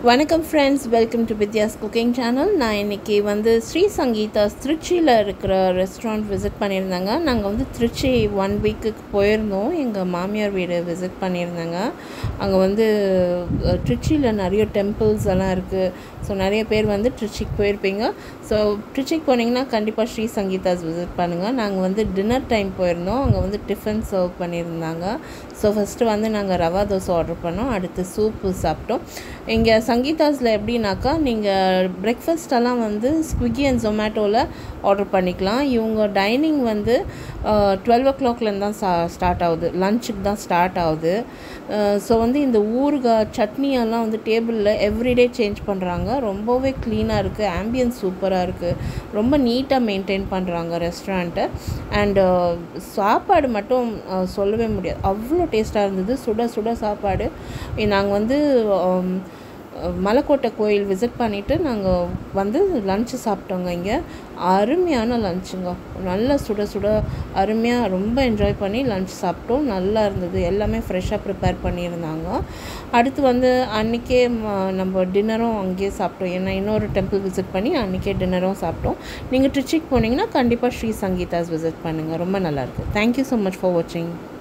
வணக்கம் friends welcome to Vidya's cooking channel நான் இன்றைக்கி வந்து ஸ்ரீ சங்கீதாஸ் திருச்சியில் இருக்கிற ரெஸ்டாரண்ட் விசிட் பண்ணியிருந்தாங்க நாங்கள் வந்து திருச்சி ஒன் வீக்குக்கு போயிருந்தோம் எங்கள் மாமியார் வீடு விசிட் பண்ணியிருந்தாங்க அங்கே வந்து அஹ், திருச்சியில் நிறைய டெம்பிள்ஸ் எல்லாம் இருக்குது ஸோ நிறைய பேர் வந்து திருச்சிக்கு போயிருப்பீங்க ஸோ திருச்சிக்கு போனீங்கன்னா கண்டிப்பாக ஸ்ரீ சங்கீதாஸ் விசிட் பண்ணுங்கள் நாங்கள் வந்து டின்னர் டைம் போயிருந்தோம் அங்கே வந்து டிஃபன் சர்வ் பண்ணியிருந்தாங்க ஸோ ஃபஸ்ட்டு வந்து நாங்கள் ரவா தோசை ஆர்டர் பண்ணோம் அடுத்து சூப்பு சாப்பிட்டோம் இங்கே சங்கீதாஸில் எப்படின்னாக்கா நீங்கள் பிரேக்ஃபாஸ்டெல்லாம் வந்து ஸ்விக்கி அண்ட் ஜொமேட்டோவில் ஆர்டர் பண்ணிக்கலாம் இவங்க டைனிங் வந்து டுவெல் ஓ கிளாக்லேருந்து தான் ஸ்டா ஸ்டார்ட் ஆகுது லஞ்சுக்கு தான் ஸ்டார்ட் ஆகுது ஸோ வந்து இந்த ஊறுகாய் சட்னி எல்லாம் வந்து டேபிளில் எவ்ரிடே சேஞ்ச் பண்ணுறாங்க ரொம்பவே க்ளீனாக இருக்குது ஆம்பியன்ஸ் சூப்பராக இருக்குது ரொம்ப நீட்டாக மெயின்டைன் பண்ணுறாங்க ரெஸ்டாரண்ட்டை அண்டு சாப்பாடு மட்டும் அஹ், சொல்லவே முடியாது அவ்வளோ டேஸ்ட்டாக இருந்தது சுட சுட சாப்பாடு நாங்கள் வந்து ஆம், மலைக்கோட்டை கோயில் விசிட் பண்ணிவிட்டு நாங்கள் வந்து லஞ்சு சாப்பிட்டோங்க இங்கே அருமையான லஞ்சுங்க நல்லா சுட சுட அருமையாக ரொம்ப என்ஜாய் பண்ணி லஞ்ச் சாப்பிட்டோம் நல்லா இருந்தது எல்லாமே ஃப்ரெஷ்ஷாக ப்ரிப்பேர் பண்ணியிருந்தாங்க அடுத்து வந்து அன்றைக்கே நம்ம டின்னரும் அங்கேயே சாப்பிட்டோம் ஏன்னா இன்னொரு டெம்பிள் விசிட் பண்ணி அன்றைக்கே டின்னரும் சாப்பிட்டோம் நீங்கள் ட்ரிச்சிக்கு போனீங்கன்னா கண்டிப்பாக ஸ்ரீ சங்கீதாஸ் விசிட் பண்ணுங்கள் ரொம்ப நல்லாயிருக்கு தேங்க்யூ ஸோ மச் ஃபார் வாட்சிங்